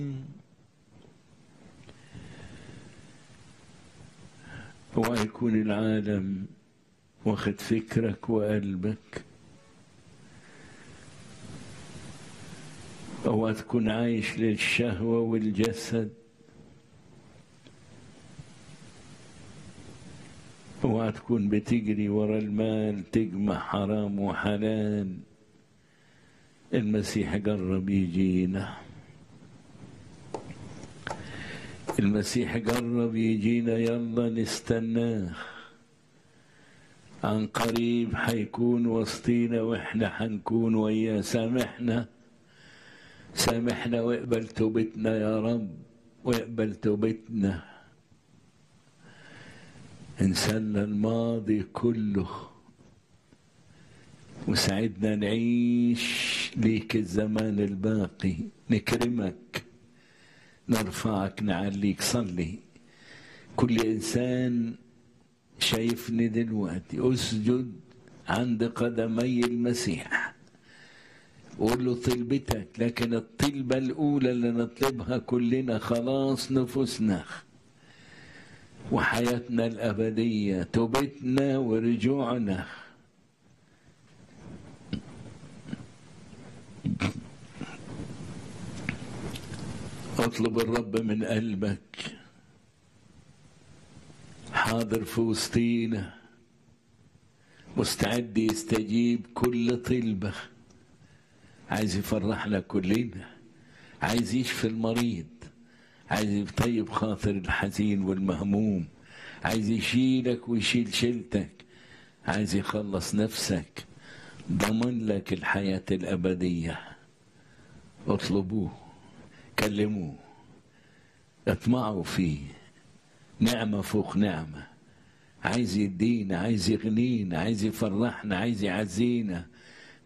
اوعى يكون العالم واخد فكرك وقلبك اوعى تكون عايش للشهوة والجسد اوعى تكون بتجري ورا المال تجمع حرام وحلال المسيح قرب يجينا المسيح قرب يجينا يلا نستناه عن قريب حيكون وسطينا واحنا حنكون وياه سامحنا سامحنا واقبل توبتنا يا رب واقبل توبتنا انسانا الماضي كله وساعدنا نعيش ليك الزمان الباقي نكرمك نرفعك نعليك صلي كل انسان شايفني دلوقتي اسجد عند قدمي المسيح قول له طلبتك لكن الطلبة الأولى اللي نطلبها كلنا خلاص نفوسنا وحياتنا الأبدية توبتنا ورجوعنا اطلب الرب من قلبك حاضر في وسطينا مستعد يستجيب كل طلبة عايز يفرحنا كلنا عايز يشفي المريض عايز يطيب خاطر الحزين والمهموم عايز يشيلك ويشيل شيلتك عايز يخلص نفسك ضمن لك الحياة الأبدية اطلبوه كلموه اطمعوا فيه نعمة فوق نعمة عايز يدينا عايز يغنينا عايز يفرحنا عايز يعزينا